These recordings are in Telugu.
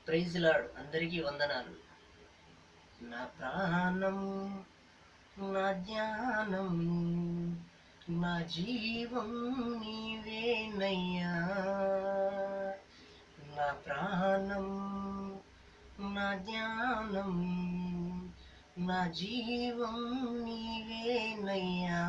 ప్రైజ్ లాడ్ అందరికీ వందనాలు నా ప్రాణం నా జ్ఞానం నా జీవం నీవేనయ్యా నా ప్రాణం నా జ్ఞానం నా జీవం నీవేనయ్యా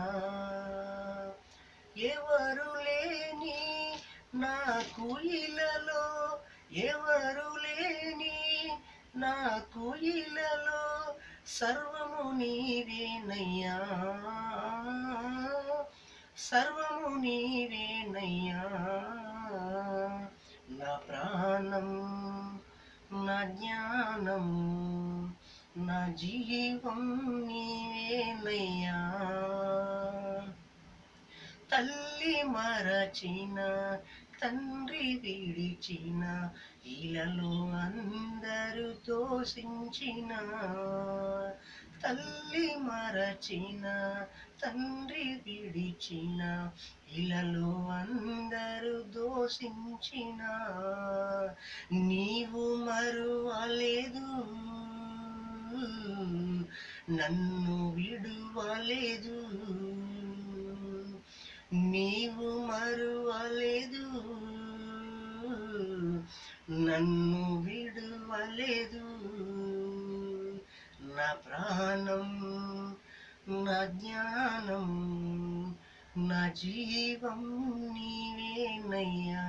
ఎవరు లేని నాకు ఇలలో ఎవరు లేని నాకు ఇలలో సర్వము నీవేనయ్యా సర్వము నీవేనయ్యా నా ప్రాణం నా జ్ఞానం నా జీవం నీవేనయ్యా తల్లి మరచిన తండ్రి విడిచిన ఇలలో అందరూ తోసించిన తల్లి మరచిన తండ్రి విడిచిన ఇలలో అందరూ దోషించిన నీవు మరువలేదు నన్ను విడువలేదు నీవు మరువలేదు నన్ను విడువలేదు నా ప్రాణం నా జ్ఞానం నా జీవం నీవేనయ్యా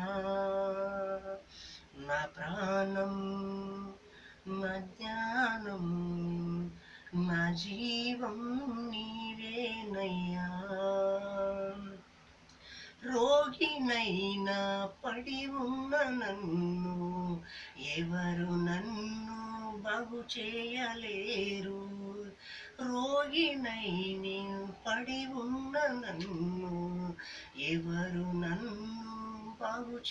నా ప్రాణం నా జ్ఞానం నా జీవం నీవేనయ్యా రోగినైనా పడి ఉన్న నన్ను ఎవరు నన్ను బాగు చేయలేరు రోగినై నేను పడి ఉన్న నన్ను ఎవరు నన్ను బాగు